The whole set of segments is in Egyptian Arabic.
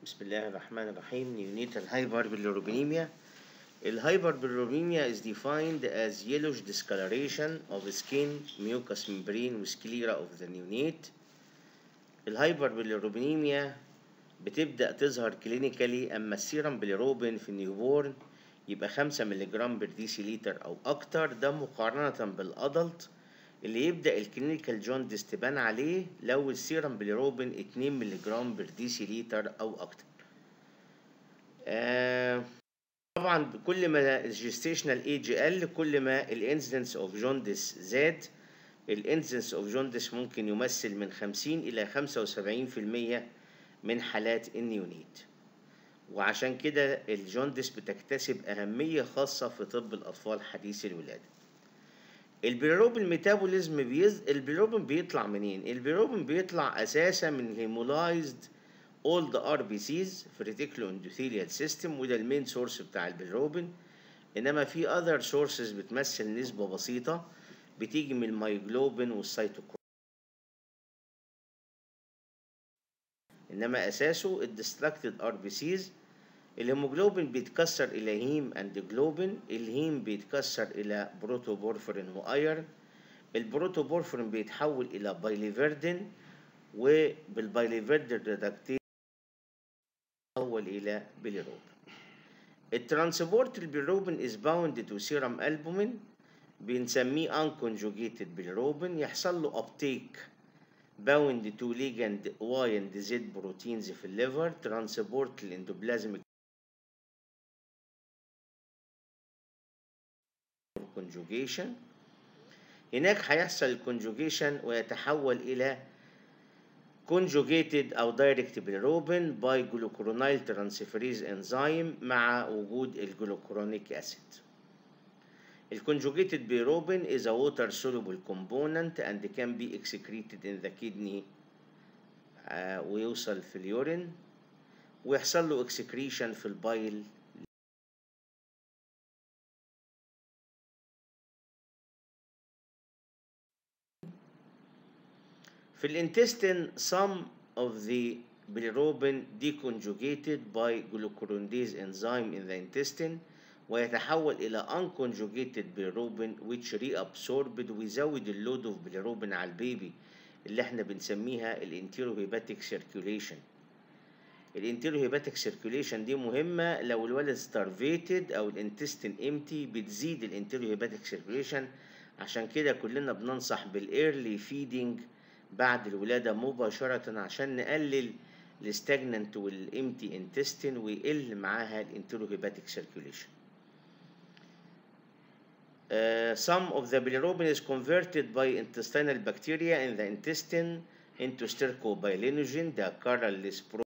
بسم الله الرحمن الرحيم neonatal hyperbilirubinemia الهايبربيليروبينيا is defined as yellowish discoloration of skin, mucous membrane وسكليرا of the neonate الهايبربيليروبينيميا بتبدأ تظهر كلينيكالي أما السيرم بيليروبين في النيوبورن يبقى 5 مللي جرام بر ديسيليتر أو أكتر ده مقارنة بالأدلت اللي يبدأ الكلينيكال جوندس تبان عليه لو السيرم بيليروبين 2 مللي جرام بر ديسيليتر أو أكتر آه طبعا كل ما الجستيشنال ايج قل كل ما الانسيدنس اوف جوندس زاد الانسيدنس اوف جوندس ممكن يمثل من 50 الى 75% من حالات النيونيت وعشان كده الجوندس بتكتسب أهمية خاصة في طب الأطفال حديث الولادة البيلروبين ميتابوليزم بيز... البيلروبين بيطلع منين؟ البيلروبين بيطلع أساسا من هيمولايزد اولد ار بي سيز في ريتيكولو اندوثيليال سيستم وده المين سورس بتاع البيلروبين انما في اذر سورسز بتمثل نسبة بسيطة بتيجي من المايجلوبين والسيتوكروم انما اساسه الديستراكتد ار بي سيز الهيموجلوبين بيتكسر الى هيم اند جلوبين الهيم بيتكسر الى بروتوبورفرين وايرن البروتوبورفرين بيتحول الى بايليفيردين وبالبايليفيردين ريدكتيز يتحول الى بيليروبين الترانسبورت البيليروبين از باوند تو سيرم البومين بنسميه انكونجوجيتد بيليروبين يحصل له ابتيك باوند تو ليجند واي اند زد بروتينز في الليفر ترانسبورت الاندوبلازميك كونجوجيشن هناك هيحصل الكونجوجيشن ويتحول الى conjugated او direct bilirubin by glucuronyl transferase enzyme مع وجود الجلوكرونيك acid الconjugated bilirubin is a water soluble component and can be excreted in the kidney uh, ويوصل في اليورين ويحصل له excretion في البايل في الانتستين some of the bilirubin deconjugated by glucuronidase enzyme in the intestine ويتحول إلى unconjugated bilirubin which reabsorbed ويزود اللود of bilirubin على البيبي اللي احنا بنسميها الانتيرو هيباتيك سيركيوليشن الانتيرو هيباتيك سيركيوليشن دي مهمة لو الولد starvated أو الانتستين empty بتزيد الانتيرو هيباتيك سيركيوليشن عشان كده كلنا بننصح بالايرلي فيدنج بعد الولادة مباشرة عشان نقلل الستاجننت والامتي انتستين ويقل معاها الانترو هيباتيك سيركيوليشن. Uh, some of the bilirubin is converted by intestinal bacteria in the intestine into stercobilinogen, the colorless pro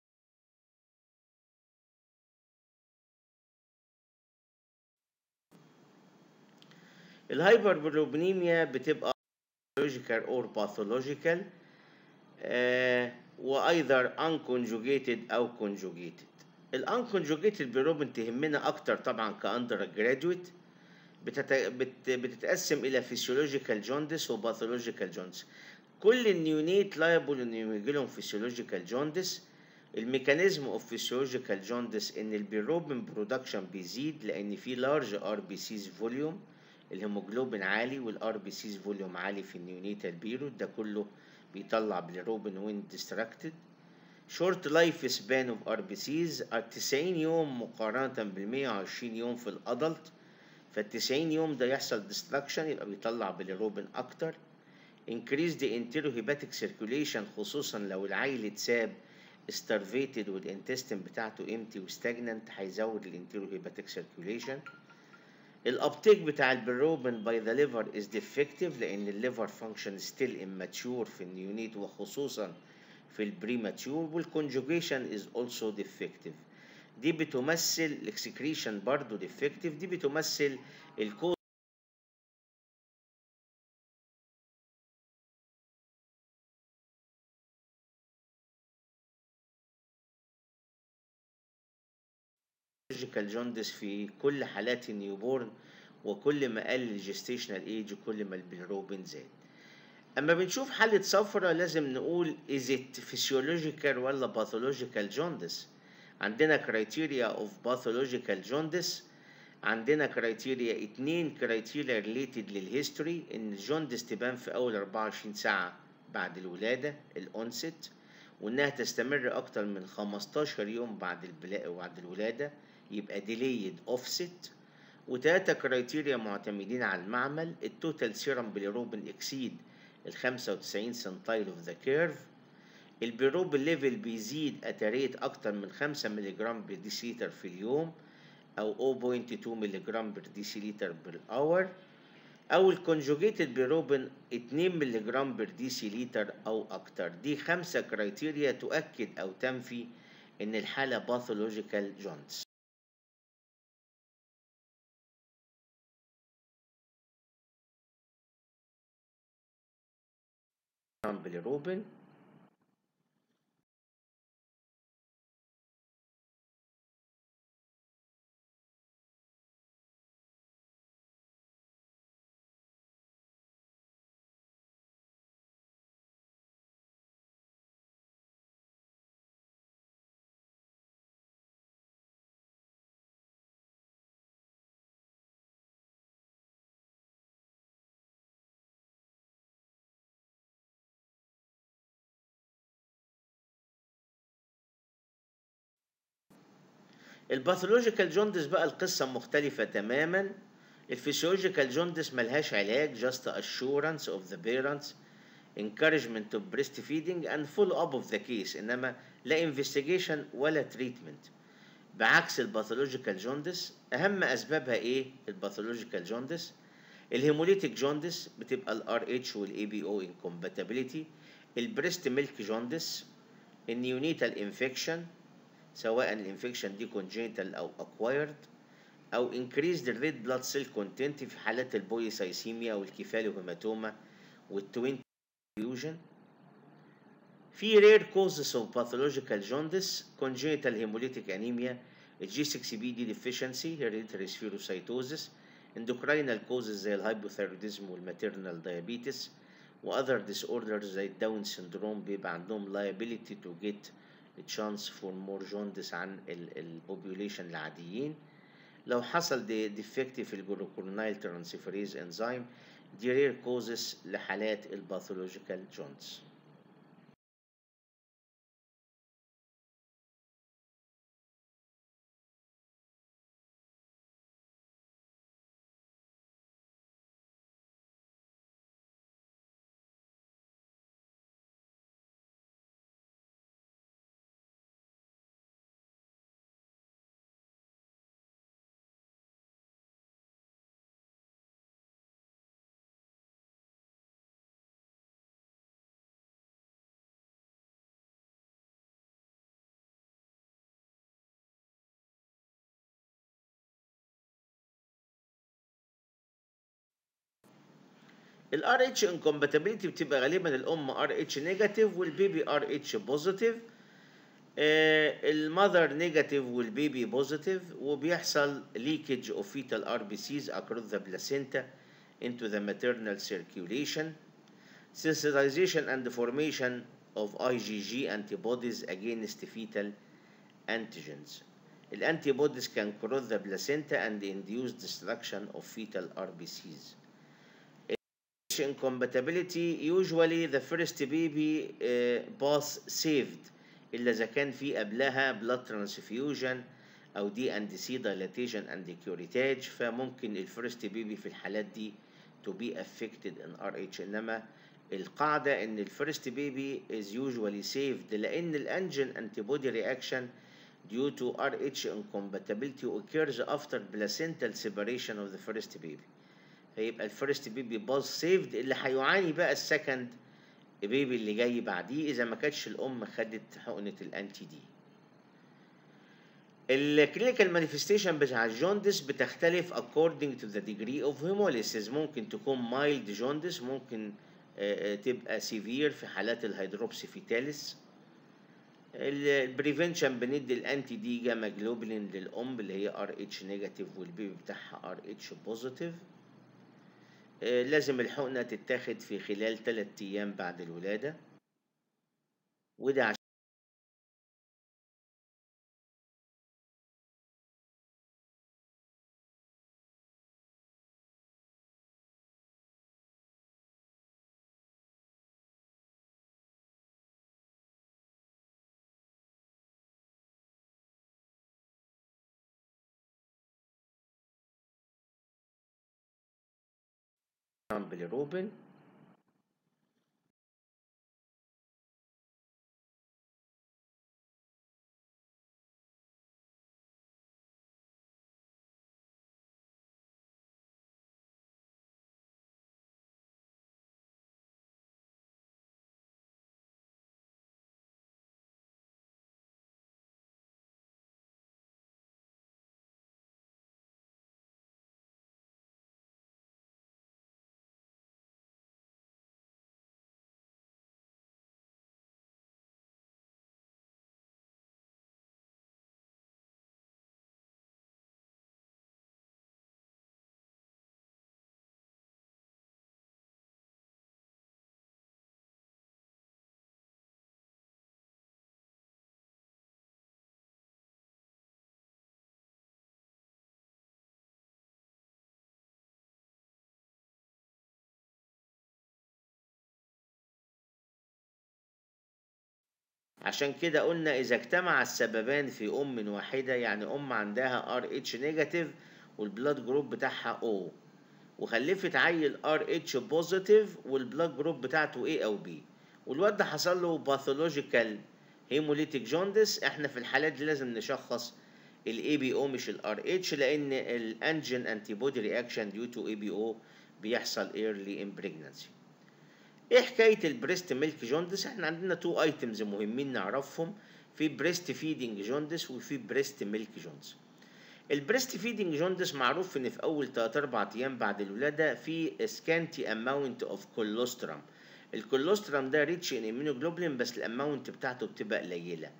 الهايبربيلوبينيميا بتبقى biological or pathological uh, وايذر unconjugated او conjugated الانكونجوجيتد بيروبين تهمنا اكتر طبعا كاندر جراديويت بتت... بت... بتتقسم الى فيسيولوجيكال جوندس وباثولوجيكال جوندس كل النيونيت لايبل ان يجي لهم فيسيولوجيكال جوندس الميكانيزم اوف فيسيولوجيكال جوندس ان البيروبين برودكشن بيزيد لان في لارج ار بي سيز فوليوم الهيموجلوبين عالي والار بي سيز فوليوم عالي في النيونيتال بيرود ده كله بيطلع بالروبين وين ديستراكتد شورت لايف سبان اوف ار بي سيز 90 يوم مقارنة بال 120 يوم في الادلت فال 90 يوم ده يحصل ديستراكشن يبقى بيطلع بالروبين اكتر increase the enterohepatic circulation خصوصا لو العيل اتساب starvated والانتستين بتاعته empty وستاجننت هيزود الانتيروهيباتيك circulation الابتيك بتاع البيروبين باي ذا ليفر از ديفكتيف لان الليفر فانكشن ستيل immature في النيونيت وخصوصا في البريماتيور والكونجوجيشن از اولسو ديفكتيف دي بتمثل الاكسكريشن برضه ديفكتيف دي بتمثل الكود جوندس في كل حالات النيوبورن وكل ما قل الجستيشنال ايج كل ما البيلروبين زاد اما بنشوف حالة صفرة لازم نقول is it physiological ولا pathological jaundice عندنا كرايتيريا اوف باثولوجيكال جوندس عندنا كرايتيريا اتنين كرايتيريا ريليتد للهيستوري ان الجوندس تبان في اول 24 ساعة بعد الولادة الاونست وانها تستمر اكتر من 15 يوم بعد البلاء وبعد الولادة يبقى ديليد اوفست وتلاتة كرايتيريا معتمدين على المعمل التوتال سيرم بيليروبين اكسيد ال 95 سنتايل اوف ذا كيرف البيروبين ليفل بيزيد اتاريت اكتر من 5 ملغ بر ديسيلتر في اليوم او 0.2 ملغ بر ديسيلتر بالاور او الكونجوجيتد بيروبين 2 ملغ بر ديسيلتر او اكتر دي خمسة كرايتيريا تؤكد او تنفي ان الحالة باثولوجيكال جونز بالروبين الباثولوجيكال جوندس بقى القصة مختلفة تماما الفسيولوجيكال جوندس ملهاش علاج just assurance of the parents encouragement of breastfeeding and follow up of the case انما لا investigation ولا treatment بعكس الباثولوجيكال جوندس اهم اسبابها ايه الباثولوجيكال جوندس الهيموليتيك جوندس بتبقى الار اتش والاي بي او انكومباتيبيليتي البريست ميلك جوندس النيونيتال انفكشن سواء الانفكشن دي congenital او acquired او increased red blood cell content في حالات البوليسايسيميا والكيفالوهيماتوما والتوين fusion في rare causes of pathological jaundice congenital hemolytic anemia الجي 6 بي دي deficiency hereditary spherocytosis endocrinal causes زي الهايبوثيروديزم والماتيرنال diabetes و other disorders زي الداون syndrome بيبقى عندهم liability to get chance for more jaundice عن البوبوليشن العاديين لو حصل دي ديفكت في الجلوكورونايل ترانسفيريز انزيم دي رير كوزز لحالات الباثولوجيكال جوندس الار اتش انكومباتيبيليتي بتبقى غالبا الام ار اتش نيجاتيف والبيبي ار اتش بوزيتيف المذر نيجاتيف والبيبي بوزيتيف وبيحصل leakage of fetal RBCs across the placenta into the maternal circulation sensitization and formation of IgG antibodies against fetal antigens الانتيبوديز can cross the placenta and induce destruction of fetal RBCs incompatibility usually the first baby uh, bath saved إلا إذا كان في قبلها blood transfusion أو دي and C dilatation and curettage فممكن الفيرست بيبي في الحالات دي to be affected in RH إنما القاعدة إن الفيرست بيبي is usually saved لأن الأنجين antibody reaction due to RH incompatibility occurs after placental separation of the first baby فيبقى الفيرست بيبي باز سيفد اللي هيعاني بقى السكند بيبي اللي جاي بعديه اذا ما كانتش الام خدت حقنه الانتي دي الكلينيكال مانيفستيشن بتاع الجوندس بتختلف according to the degree of hemolysis ممكن تكون mild جوندس ممكن تبقى سيفير في حالات الهيدروبسي فيتاليس البريفنشن بندي الانتي دي جاما جلوبلين للام اللي هي ار اتش نيجاتيف والبيبي بتاعها ار اتش بوزيتيف لازم الحقنة تتاخد في خلال 3 أيام بعد الولادة وده بالروبين عشان كده قلنا إذا اجتمع السببان في أم واحدة يعني أم عندها ار اتش نيجاتيف والبلاد جروب بتاعها او وخلفت عيل ار اتش بوزيتيف والبلاد جروب بتاعته ايه او بي والواد ده حصل له باثولوجيكال هيموليتيك جوندس احنا في الحالات دي لازم نشخص الاي بي او مش الار اتش لان الانجين انتي بودي رياكشن ديو تو اي بي او بيحصل ايرلي ان بريجنانسي ايه حكايه البريست ميلك جوندس احنا عندنا تو ايتمز مهمين نعرفهم في بريست فيدنج جوندس وفي بريست ميلك جوندس البريست فيدنج جوندس معروف ان في اول 3 4 ايام بعد الولاده في سكانتي اماونت اوف كولوسترم الكولوسترم ده ريتش ان اميونوجلوبولين بس الاماونت بتاعته بتبقى قليله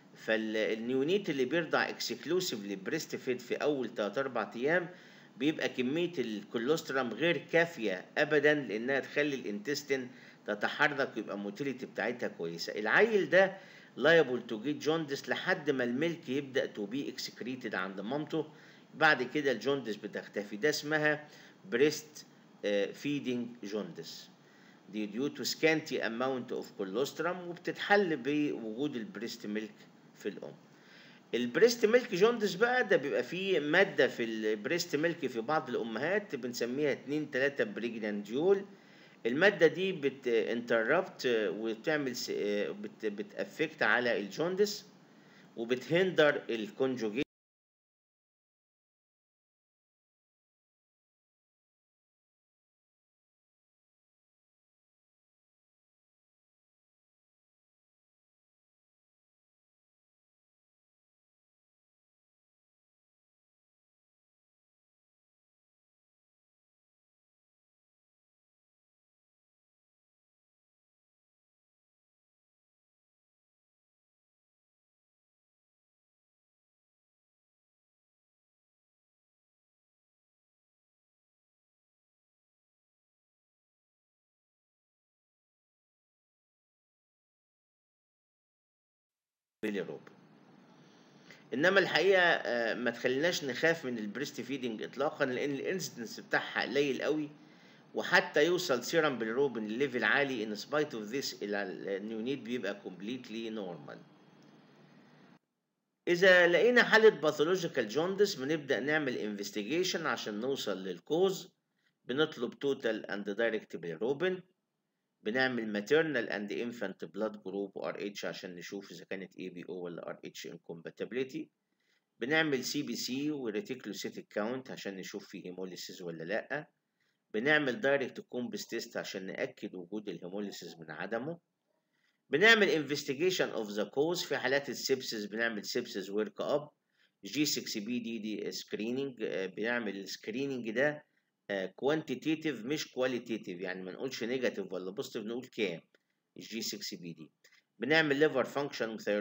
فالنيونيت اللي بيرضع اكسكلوسيفلي بريست فيد في اول 3 4 ايام بيبقى كميه الكولوسترم غير كافيه ابدا لانها تخلي الانتستين تتحرك ويبقى الموتيليتي بتاعتها كويسه العيل ده liable to get jaundice لحد ما الملك يبدا تو بي اكسكريتد عند مامته بعد كده الجوندس بتختفي ده اسمها بريست فيدنج جوندس دي ديو تو سكانتي اماونت اوف كولوسترم وبتتحل بوجود البريست ميلك في الام البريست ميلك جوندس بقى ده بيبقى فيه ماده في البريست ميلك في بعض الامهات بنسميها 2 3 بريجنانديول المادة دي بتنتربت وبتعمل بت بتأفكت على الجوندس وبتهندر الكونجوجيت بالروبين انما الحقيقه ما تخليناش نخاف من البريست فيدنج اطلاقا لان الانسيدنس بتاعها قليل قوي وحتى يوصل سيرم بالروبين لليفل عالي ان سبايت اوف ذس النيونيت بيبقى كومبليتلي نورمال اذا لقينا حاله باثولوجيكال جوندس بنبدا نعمل انفستيجيشن عشان نوصل للكوز بنطلب توتال اند دايركت بالروبين بنعمل maternal and infant blood group و RH عشان نشوف إذا كانت ABO ولا RH incompatibility بنعمل CBC و reticulocytic count عشان نشوف في هيموليسيس ولا لأ بنعمل direct combs test عشان نأكد وجود الهيموليسيس من عدمه بنعمل investigation of the cause في حالات السبسس بنعمل sepsis work up G6PD دي screening بنعمل السكريننج ده كوانتيتيف مش كواليتيتيف يعني ما نقولش نيجاتيف ولا بوزيتيف نقول كام الجي 6 بي دي بنعمل ليفر فانكشن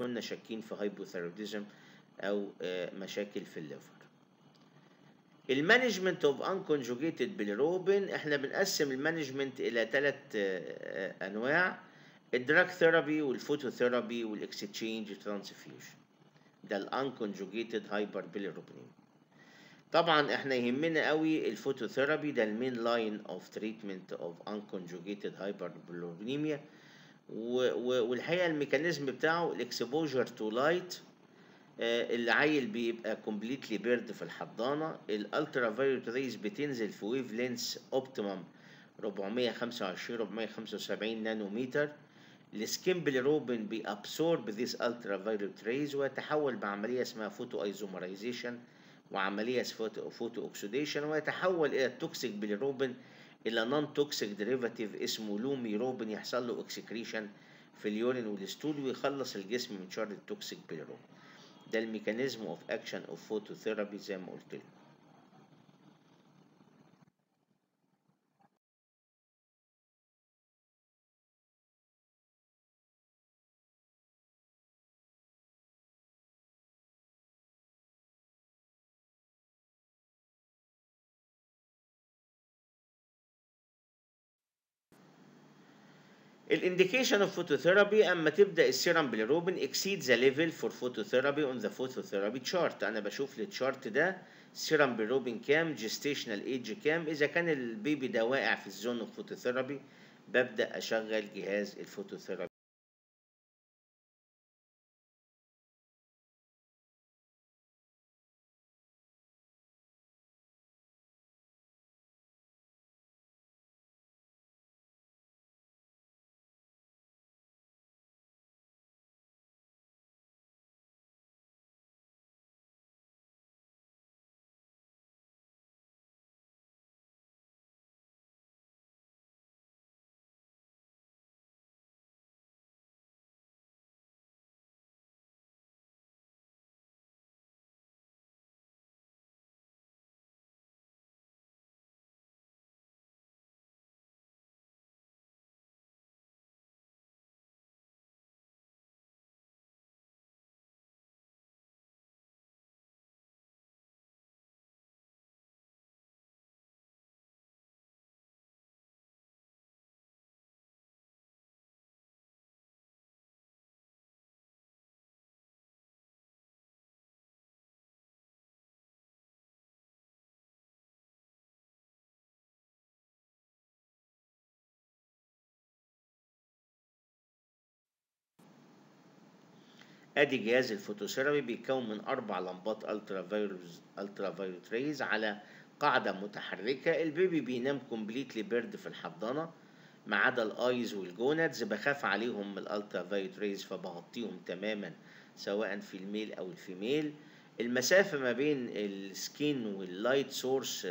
كنا شاكين في هايبوثيروديزم او آه، مشاكل في الليفر المانجمنت اوف انكونجوجيتد بالروبين احنا بنقسم المانجمنت الى ثلاث انواع الدراج ثيرابي والفوتوثيرابي والاكستشينج ترانسفيوجن ده الانكونجوجيتد هايبر بيليروبينيميا طبعا احنا يهمنا قوي الفوتوثيرابي ده المين لاين اوف تريتمنت اوف انكونجوجيتد هايبر بيليروبينيميا والحقيقه الميكانيزم بتاعه الاكسبوجر تو لايت العيل بيبقى كومبليتلي بيرد في الحضانه الالترا فايولت ريز بتنزل في ويف لينس اوبتيمم 425 475 نانومتر السكين بيليروبين بيابسورب ذيس الترا فايولت ريز ويتحول بعمليه اسمها فوتو ايزومرايزيشن وعمليه فوتو, فوتو اوكسيديشن ويتحول الى التوكسيك بيليروبين الى نون توكسيك ديريفاتيف اسمه لوميروبين يحصل له اكسكريشن في اليورين والستول ويخلص الجسم من شر التوكسيك بيليروبين ده الميكانيزم اوف اكشن اوف فوتوثيرابي زي ما قلت لكم الانديكيشن اوف فوتوثيرابي اما تبدا السيرم بيليروبين اكسيد ذا ليفل فور فوتوثيرابي اون ذا فوتوثيرابي تشارت انا بشوف التشارت ده سيرم بيليروبين كام جيستيشنال ايج كام اذا كان البيبي ده واقع في الزون اوف فوتوثيرابي ببدا اشغل جهاز الفوتوثيرابي ادي جهاز الفوتوثيرابي بيتكون من اربع لمبات الترا فايولت الترا فايولت ريز على قاعده متحركه البيبي بينام كومبليتلي بيرد في الحضانه ما عدا الايز والجونادز بخاف عليهم من الالترا فايولت ريز فبغطيهم تماما سواء في الميل او الفيميل المسافه ما بين السكين واللايت سورس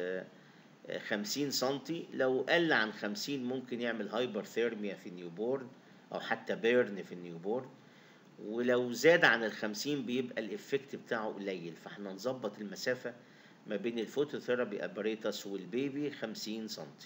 50 سنتي لو قل عن 50 ممكن يعمل هايبر ثيرميا في النيوبورن او حتى بيرن في النيوبورن ولو زاد عن الخمسين بيبقى الإفكت بتاعه قليل فاحنا نظبط المسافة ما بين الفوتوثيرابي اباريتس والبيبي 50 سنتي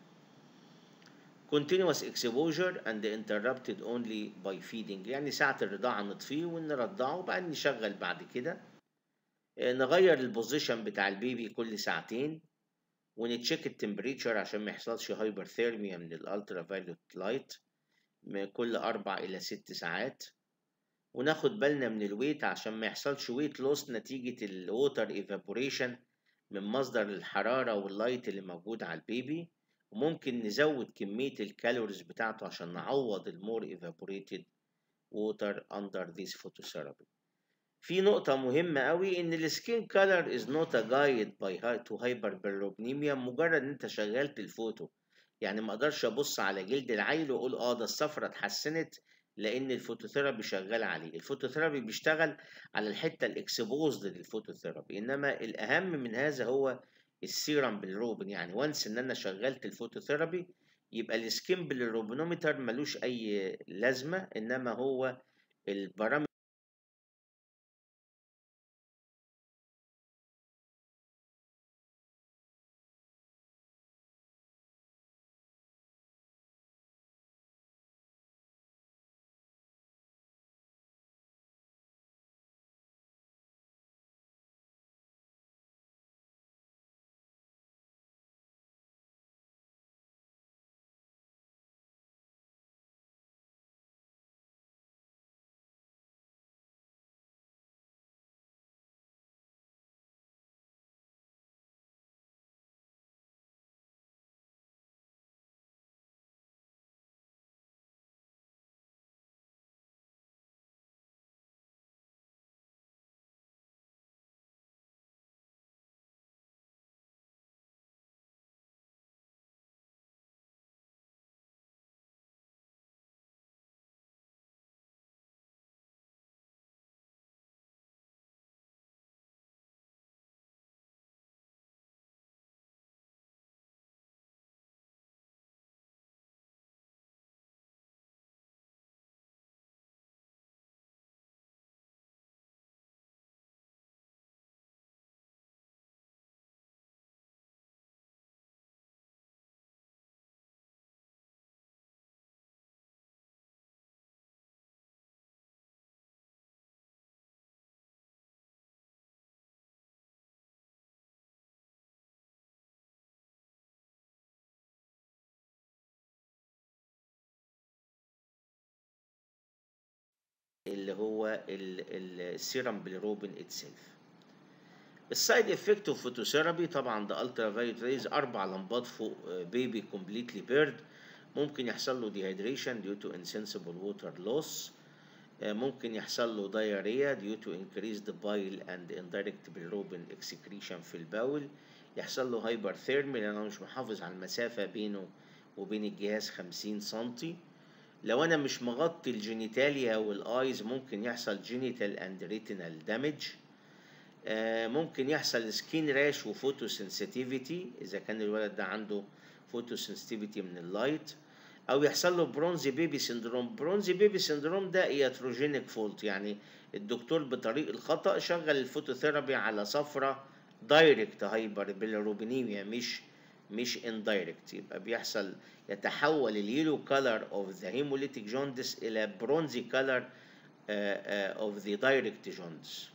continuous exposure and interrupted only by feeding يعني ساعة الرضاعة نطفيه ونرضعه وبعدين نشغل بعد كده نغير البوزيشن بتاع البيبي كل ساعتين ونتشيك التمبريتشر عشان ما يحصلش هايبرثيرميا من الالترا فايولت لايت كل أربع إلى ست ساعات وناخد بالنا من الويت عشان ما يحصلش ويت لوس نتيجة الووتر ايفابوريشن من مصدر الحرارة واللايت اللي موجود على البيبي وممكن نزود كمية الكالوريز بتاعته عشان نعوض المور ايفابوريتد ووتر اندر ذيس فوتوثيرابي في نقطة مهمة قوي إن السكين كولر از نوت ا جايد باي تو هايبربيلوبنيميا مجرد إن أنت شغلت الفوتو يعني ما أقدرش أبص على جلد العيل وأقول آه ده الصفرة اتحسنت لان الفوتوثيرابي شغال عليه الفوتوثيرابي بيشتغل على الحته الاكسبوزد للفوتوثيرابي انما الاهم من هذا هو السيرم بالروبن يعني وانس ان انا شغلت الفوتوثيرابي يبقى السكين بالروبنومتر ملوش اي لازمه انما هو البرامج اللي هو السيرم بالروبين اتسيلف السايد افكت اوف فوتوثيرابي طبعا ده الترا فايولت ريز اربع لمبات فوق بيبي كومبليتلي بيرد ممكن يحصل له ديهيدريشن ديو تو انسنسبل ووتر لوس ممكن يحصل له diarrhea due to increased bile and indirect bilirubin excretion في البول يحصل له hyperthermia لأن أنا مش محافظ على المسافة بينه وبين الجهاز 50 سنتي لو أنا مش مغطي الجينيتاليا والآيز ممكن يحصل جينيتال and retinal damage ممكن يحصل سكين راش وفوتو سنسيتيفيتي إذا كان الولد ده عنده فوتو سنسيتيفيتي من اللايت او يحصل له برونزي بيبي سندروم برونزي بيبي سندروم ده ياتروجينيك فولت يعني الدكتور بطريق الخطا شغل الفوتوثيرابي على صفرة دايركت هايبر بيلروبينيميا مش مش اندايركت يبقى بيحصل يتحول اليلو كولر اوف ذا هيموليتيك جوندس الى برونزي كولر اوف ذا دايركت جوندس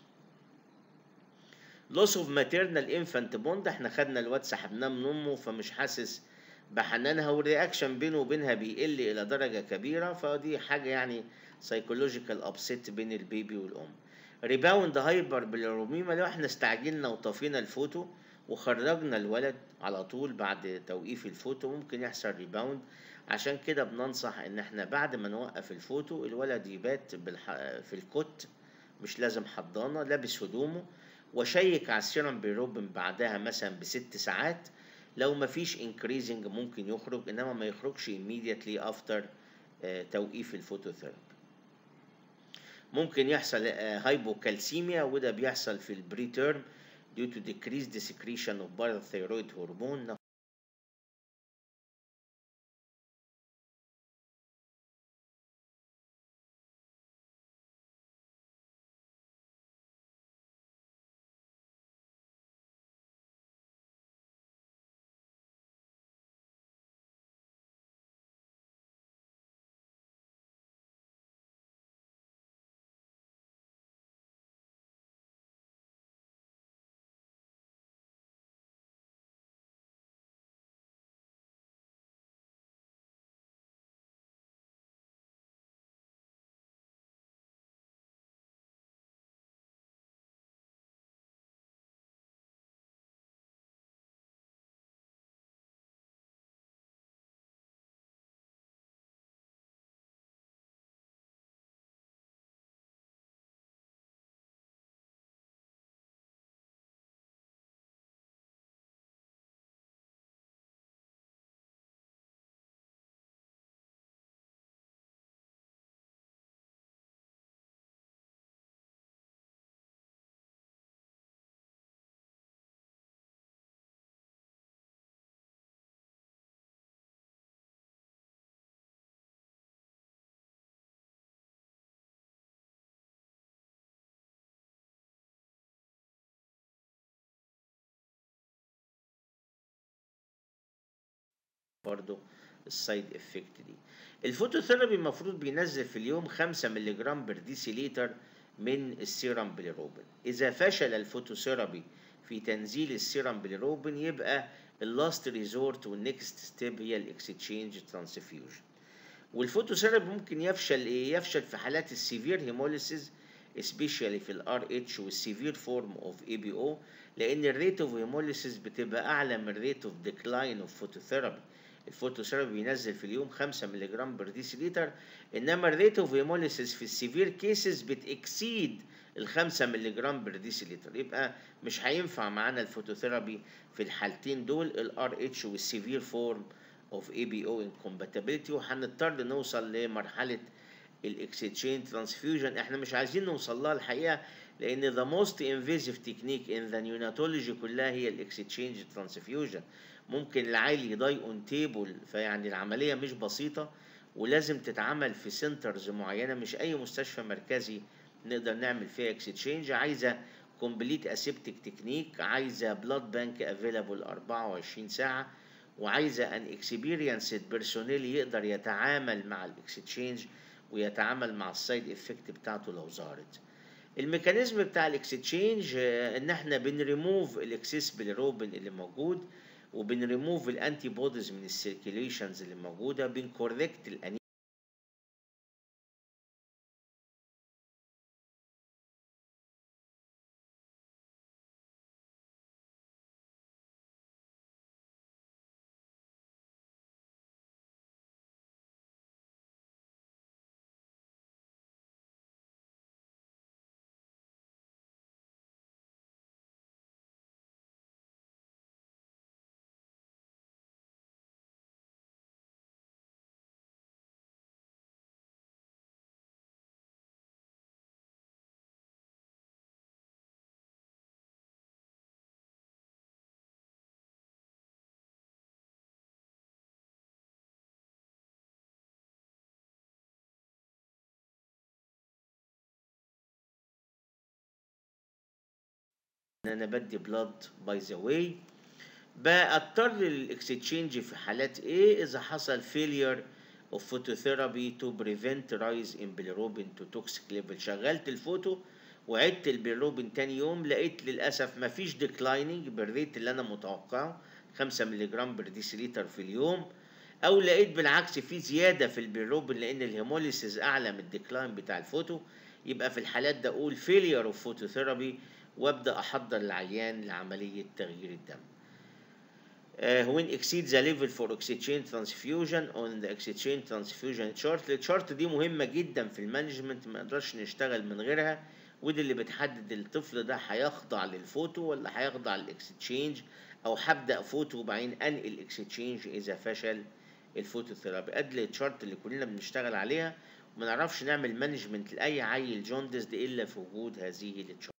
لوس اوف ماتيرنال انفانت بوند احنا خدنا الواد سحبناه من امه فمش حاسس بحنانها والرياكشن بينه وبينها بيقل الى درجه كبيره فدي حاجه يعني سايكولوجيكال ابسيت بين البيبي والام ريباوند هايبر بالروميما لو احنا استعجلنا وطفينا الفوتو وخرجنا الولد على طول بعد توقيف الفوتو ممكن يحصل ريباوند عشان كده بننصح ان احنا بعد ما نوقف الفوتو الولد يبات بالح... في الكوت مش لازم حضانه لابس هدومه وشيك على السيرم بيروبن بعدها مثلا بست ساعات لو ما فيش increasing ممكن يخرج انما ما يخرجش immediately after توقيف الفوتوثيرابي ممكن يحصل هايبوكالسيميا وده بيحصل في البري تيرم due to decreased secretion of parathyroid hormone برضو السايد افكت دي الفوتوثيرابي المفروض بينزل في اليوم 5 مللي جرام بر ديسيليتر من السيرم بليروبين اذا فشل الفوتوثيرابي في تنزيل السيرم بليروبين يبقى اللاست ريزورت والنكست ستيب هي الاكستشينج ترانسفيوجن والفوتوثيرابي ممكن يفشل ايه يفشل في حالات السيفير هيموليسيس especially في الار اتش والسيفير فورم اوف اي بي او لان الريت اوف هيموليسيس بتبقى اعلى من الريت اوف ديكلاين اوف فوتوثيرابي الفوتوثيرابي بينزل في اليوم 5 مللي جرام بر ديسيليتر انما الريت اوف هيموليسيس في السيفير كيسز بتكسيد ال 5 مللي جرام بر ديسيليتر يبقى مش هينفع معانا الفوتوثيرابي في الحالتين دول الار اتش والسيفير فورم اوف اي بي او انكومباتيبيلتي وهنضطر نوصل لمرحله الاكسشينج ترانسفيوجن احنا مش عايزين نوصل لها الحقيقه لان ذا موست انفيزيف تكنيك ان ذا نيوناتولوجي كلها هي الاكسشينج ترانسفيوجن ممكن العيل يضاي اون تيبل فيعني العمليه مش بسيطه ولازم تتعمل في سنترز معينه مش اي مستشفى مركزي نقدر نعمل فيها اكسشينج عايزه كومبليت اسيبتك تكنيك عايزه بلاد بانك افيلابل 24 ساعه وعايزه ان اكسبيرينسد بيرسونيل يقدر يتعامل مع الاكسشينج ويتعامل مع السايد افكت بتاعته لو ظهرت الميكانيزم بتاع الاكسشينج ان احنا بنريموف الاكسس بالروبن اللي موجود وبنريموف الانتي بوديز من السيركيليشنز اللي موجوده بنكوركت الانيميا ان انا بدي بلاد باي ذا واي بضطر للاكستشينج في حالات ايه اذا حصل فيلير اوف فوتوثيرابي تو بريفنت رايز ان bilirubin تو توكسيك ليفل شغلت الفوتو وعدت البيلروبين تاني يوم لقيت للاسف مفيش ديكلايننج بالريت اللي انا متوقعه 5 مللي جرام بر ديسيليتر في اليوم او لقيت بالعكس في زياده في البيلروبين لان الهيموليسيس اعلى من الديكلاين بتاع الفوتو يبقى في الحالات ده اقول فيلير اوف فوتوثيرابي وابدا احضر العيان لعمليه تغيير الدم Uh, when exceed the level for exchange transfusion on the exchange transfusion chart الشارت دي مهمة جدا في المانجمنت ما نقدرش نشتغل من غيرها ودي اللي بتحدد الطفل ده هيخضع للفوتو ولا هيخضع للاكستشينج او هبدا فوتو وبعدين انقل اكستشينج اذا فشل الفوتوثيرابي ادي الشارت اللي كلنا بنشتغل عليها وما نعرفش نعمل مانجمنت لاي عيل جوندس دي الا في وجود هذه التشارت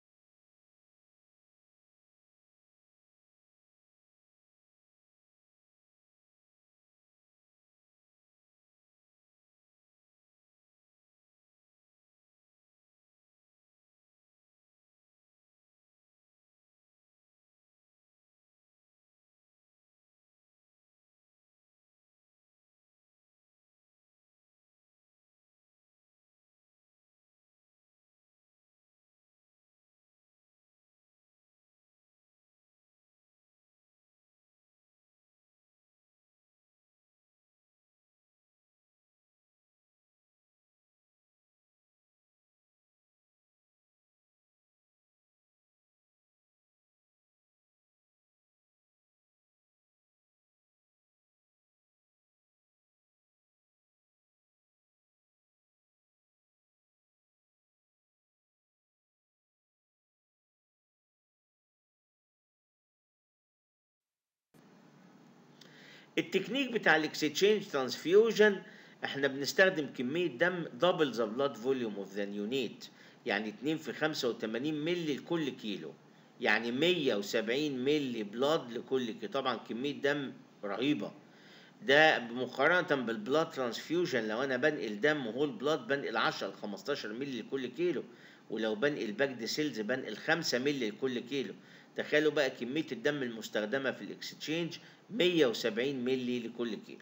التكنيك بتاع الاكستشينج ترانسفيوجن احنا بنستخدم كميه دم دبل ذا بلاد فوليوم اوف ذا نيونيت يعني 2 في 85 مللي لكل كيلو يعني 170 مللي بلاد لكل كيلو طبعا كميه دم رهيبه ده مقارنه بالبلاد ترانسفيوجن لو انا بنقل دم هول بلاد بنقل 10 ل 15 مللي لكل كيلو ولو بنقل باكد سيلز بنقل 5 مللي لكل كيلو تخيلوا بقى كميه الدم المستخدمه في الاكستشينج 170 مللي لكل كيلو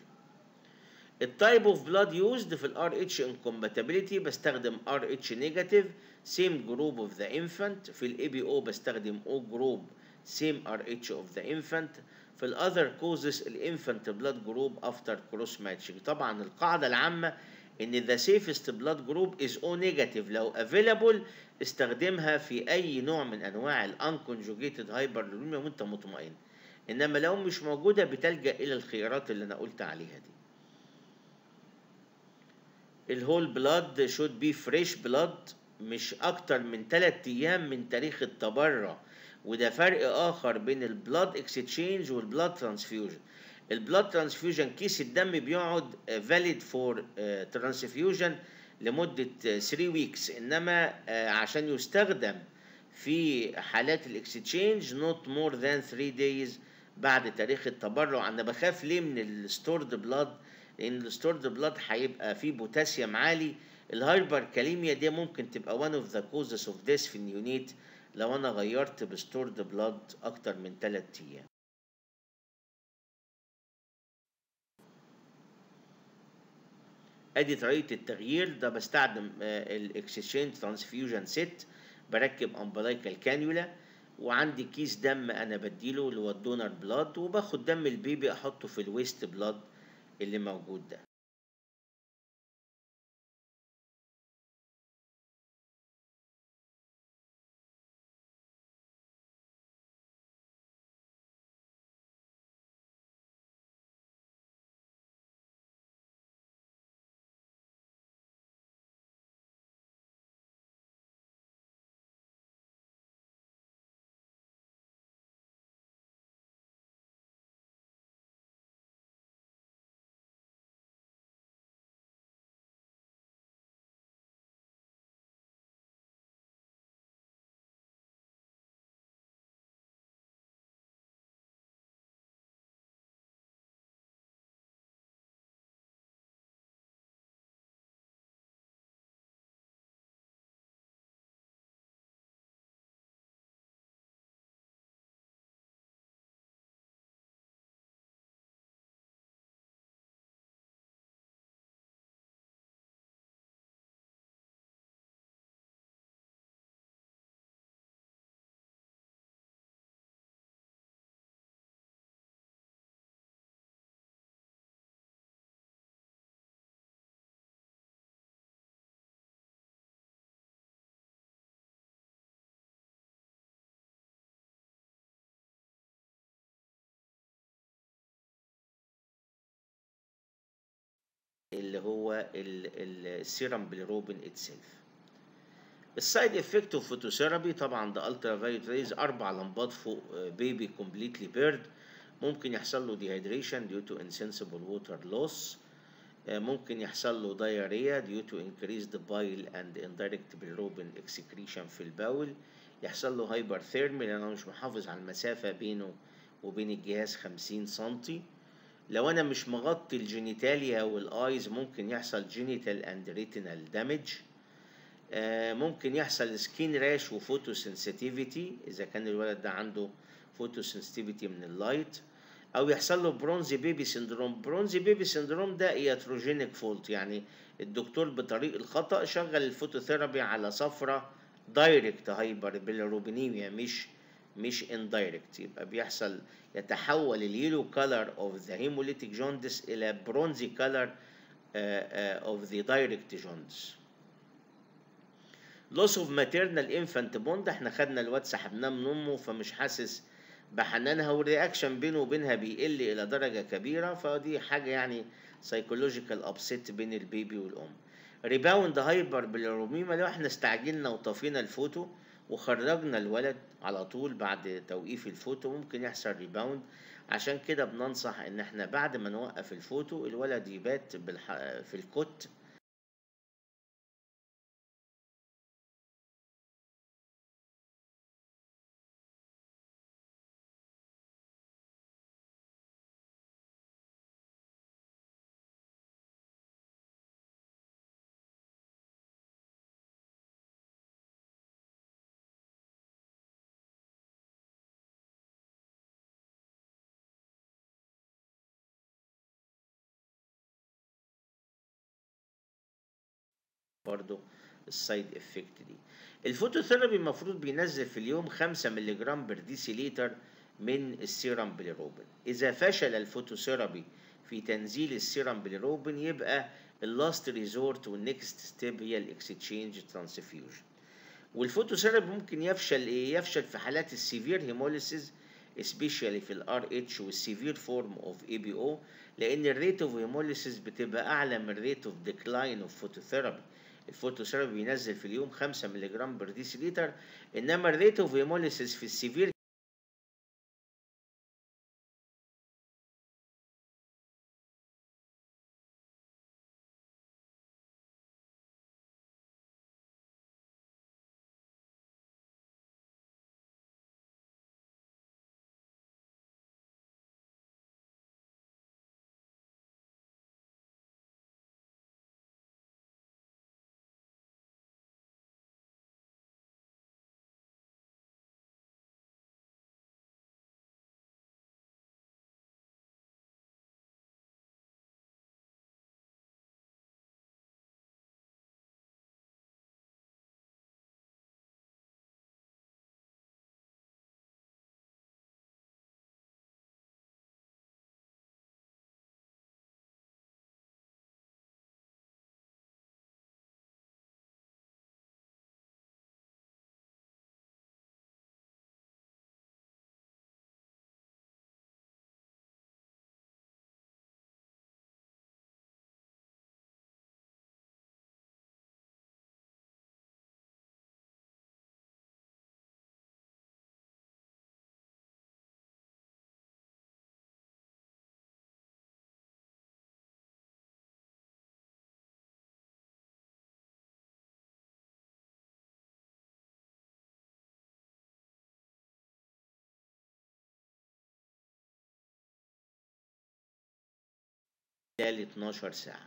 التايب اوف بلاد يوزد في الار اتش انكومباتيبيليتي بستخدم ار اتش نيجاتيف سيم جروب اوف ذا انفانت في الاي بي او بستخدم او جروب سيم ار اتش اوف ذا انفانت في الاذر كوزز الانفانت بلاد جروب افتر كروس ماتشنج طبعا القاعده العامه ان ذا سيفست بلاد جروب از او نيجاتيف لو افيلابل استخدمها في اي نوع من انواع الانكونجوجيتد هايبرلوريميا وانت مطمئن انما لو مش موجوده بتلجا الى الخيارات اللي انا قلت عليها دي الهول بلاد شود بي فريش بلاد مش اكتر من 3 ايام من تاريخ التبرع وده فرق اخر بين البلاد اكستشينج والبلاد ترانسفيوجن البلاد ترانسفيوجن كيس الدم بيقعد فاليد فور ترانسفيوجن لمده 3 ويكس انما عشان يستخدم في حالات الاكستشينج نوت مور ذان 3 دايز بعد تاريخ التبرع انا بخاف ليه من الستورد بلاد لان الستورد بلاد هيبقى فيه بوتاسيوم عالي الهايبر كاليميا دي ممكن تبقى one of the causes of death في النيونيت لو انا غيرت بستورد بلاد اكتر من 3 ايام ادي طريقه التغيير ده بستخدم الاكسشينج ترانسفيوجن سيت بركب امبلايكال كانيولا وعندي كيس دم انا بديله اللي هو الدونر بلاد وباخد دم البيبي احطه في الويست بلاد اللي موجود ده اللي هو السيرم بيليروبين اتسيلف السايد افكت اوف فوتوثيرابي طبعا ده الترا فايولت ريز اربع لمبات فوق بيبي كومبليتلي بيرد ممكن يحصل له ديهيدريشن ديو تو انسنسبل ووتر لوس ممكن يحصل له diarrhea due to increased bile and indirect bilirubin excretion في البول يحصل له hyperthermia لأن أنا مش محافظ على المسافة بينه وبين الجهاز 50 سنتي لو أنا مش مغطي الجينيتاليا والآيز ممكن يحصل جينيتال and retinal damage ممكن يحصل سكين راش وفوتو سنسيتيفيتي إذا كان الولد ده عنده فوتو سنسيتيفيتي من اللايت او يحصل له برونزي بيبي سندروم برونزي بيبي سندروم ده ياتروجينيك فولت يعني الدكتور بطريق الخطا شغل الفوتوثيرابي على صفرة دايركت هايبر بيلروبينيميا مش مش اندايركت يبقى بيحصل يتحول اليلو كولر اوف ذا هيموليتيك جوندس الى برونزي كولر اوف ذا دايركت جوندس لوس اوف ماتيرنال انفانت بوند احنا خدنا الواد سحبناه من امه فمش حاسس بحنانها والرياكشن بينه وبينها بيقل الى درجه كبيره فدي حاجه يعني سايكولوجيكال ابسيت بين البيبي والام ريباوند هايبر بالروميما لو احنا استعجلنا وطفينا الفوتو وخرجنا الولد على طول بعد توقيف الفوتو ممكن يحصل ريباوند عشان كده بننصح ان احنا بعد ما نوقف الفوتو الولد يبات بالح... في الكوت برضو السايد افكت دي الفوتوثيرابي المفروض بينزل في اليوم 5 مللي جرام بر ديسيليتر من السيرم بيليروبين اذا فشل الفوتوثيرابي في تنزيل السيرم بيليروبين يبقى اللاست ريزورت والنكست ستيب هي الاكستشينج ترانسفيوجن والفوتوثيرابي ممكن يفشل ايه يفشل في حالات السيفير هيموليسيس especially في الار اتش والسيفير فورم اوف اي بي او لان الريت اوف هيموليسيس بتبقى اعلى من الريت اوف ديكلاين اوف فوتوثيرابي الفوتوثيرابي بينزل في اليوم 5 مللي جرام بر ديسيليتر انما الريت اوف هيموليسيس في السيفير خلال 12 ساعة.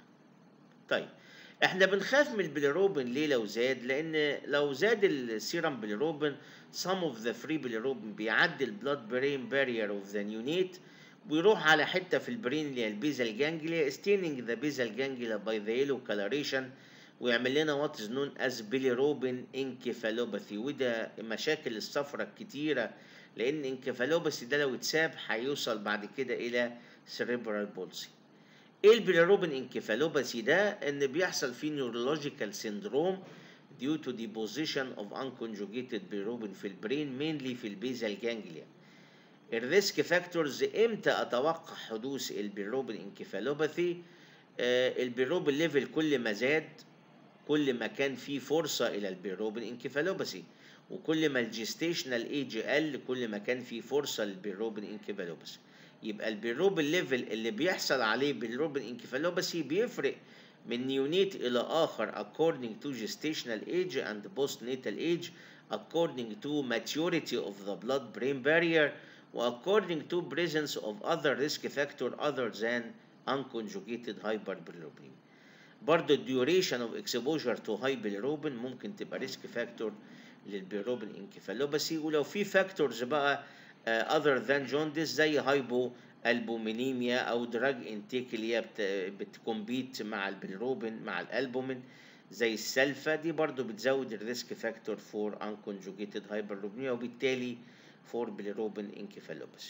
طيب احنا بنخاف من البيليروبين ليه لو زاد؟ لأن لو زاد السيرم بيليروبين some of the free bilirubin بيعدي البلاد برين بارير اوف ذا نيونيت ويروح على حتة في البرين اللي هي البيزال جانجليا staining the basal ganglia by the yellow coloration ويعمل لنا what is known as bilirubin encephalopathy وده مشاكل الصفرة الكتيرة لأن انكفالوباثي ده لو اتساب هيوصل بعد كده إلى cerebral palsy. ايه البيليروبين انكفالوباثي ده ان بيحصل فيه نيورولوجيكال سيندروم due to deposition of unconjugated bilirubin في البرين mainly في البيزال جانجليا الريسك فاكتورز امتى اتوقع حدوث البيليروبين انكفالوباثي آه، البيروبين ليفل كل ما زاد كل ما كان في فرصة إلى البيروبين انكفالوباسي وكل ما الجستيشنال ايج قل كل ما كان في فرصة للبيروبين انكفالوباسي يبقى البيروبين ليفل اللي بيحصل عليه بالروبين انكفالوباسي بيفرق من نيونيت إلى آخر according to gestational age and postnatal age according to maturity of the blood-brain barrier according to presence of other risk factor other than unconjugated hyperbilirubinemia. برضه الديوريشن اوف اكسبوجر تو هاي bilirubin ممكن تبقى ريسك فاكتور للبيروبين انكفالوباسي ولو في فاكتورز بقى اذر ذان جوندس زي هايبو البومينيميا او دراج انتيك اللي هي بتكمبيت مع البيلروبين مع الالبومين زي السلفا دي برضو بتزود الريسك فاكتور فور انكونجوجيتد هايبرلوبينيا وبالتالي فور بيلروبين انكفالوباسي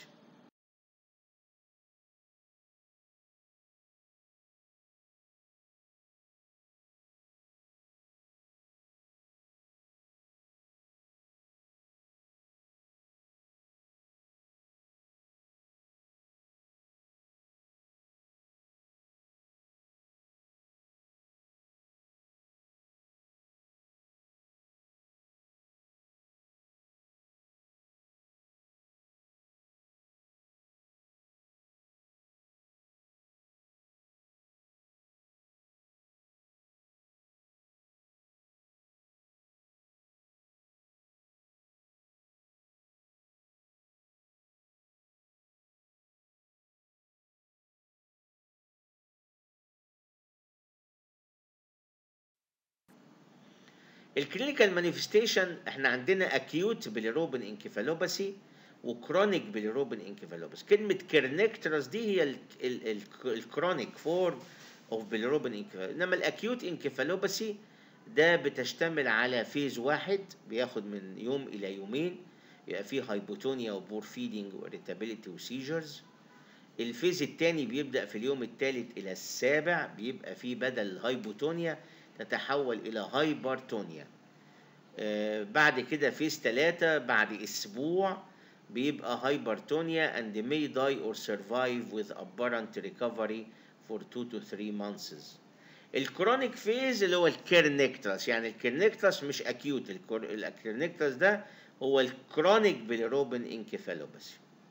الكلينيكال مانيفستيشن احنا عندنا اكيوت بيليروبين انكفالوباسي وكرونيك بيليروبين انكفالوباسي كلمه كيرنكترس دي هي الكرونيك فورم اوف بيليروبين انكفالوباسي انما الاكيوت انكفالوباسي ده بتشتمل على فيز واحد بياخد من يوم الى يومين يبقى فيه هايبوتونيا وبور فيدنج واريتابيليتي وسيجرز الفيز الثاني بيبدا في اليوم الثالث الى السابع بيبقى فيه بدل الهايبوتونيا تتحول إلى هايبرتونيا آه بعد كده فيز ثلاثة بعد أسبوع بيبقى هايبرتونيا and may die or survive with apparent recovery for 2 to 3 months الكرونيك فيز اللي هو الكيرنكترس يعني الكيرنكترس مش اكيوت الكيرنكترس ده هو الكرونيك بيليروبين انكفالوباسي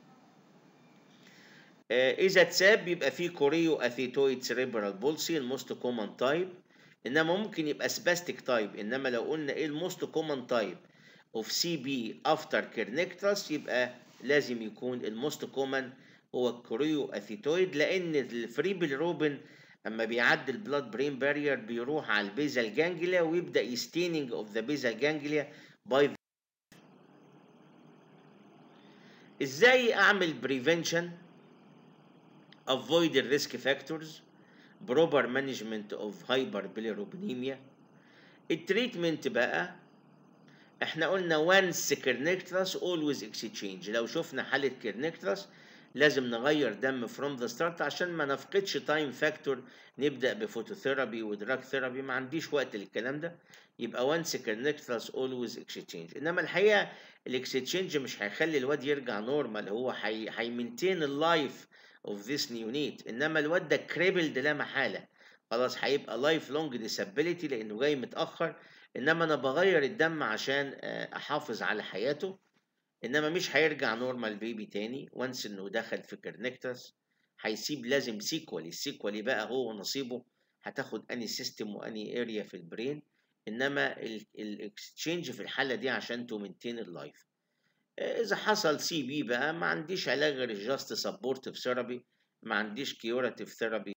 آه اذا اتساب بيبقى فيه كوريو اثيتويد سيريبرال بولسي الموست كومن تايب انما ممكن يبقى سباستيك تايب انما لو قلنا ايه الموست كومن تايب اوف سي بي افتر كيرنكترس يبقى لازم يكون الموست كومن هو الكوريو اثيتويد لان الفري بالروبن اما بيعدي البلاد برين بارير بيروح على البيزال جانجليا ويبدا يستيننج اوف ذا بيزال جانجليا باي ازاي اعمل بريفنشن avoid the risk factors proper management of hyperbilirubinemia التريتمنت بقى احنا قلنا once كيرنكترس always exchange لو شفنا حالة كيرنكترس لازم نغير دم from the start عشان ما نفقدش تايم فاكتور نبدا بفوتوثيرابي ودراج ثيرابي ما عنديش وقت للكلام ده يبقى once كيرنكترس always exchange انما الحقيقه الاكسشينج مش هيخلي الواد يرجع نورمال هو هيمنتين اللايف اوف ذيس نيونيت انما الواد ده كريبلد لا محاله خلاص هيبقى لايف لونج ديسابيليتي لانه جاي متاخر انما انا بغير الدم عشان احافظ على حياته انما مش هيرجع نورمال بيبي تاني وانس انه دخل في كرنكتس هيسيب لازم سيكولي السيكولي بقى هو نصيبه هتاخد اني سيستم واني اريا في البرين انما الاكسشينج في الحاله دي عشان تو مينتين اللايف اذا حصل سي بي بقى ما عنديش علاج غير الجاست سبورتيف ثيرابي ما عنديش كيوراتيف ثيرابي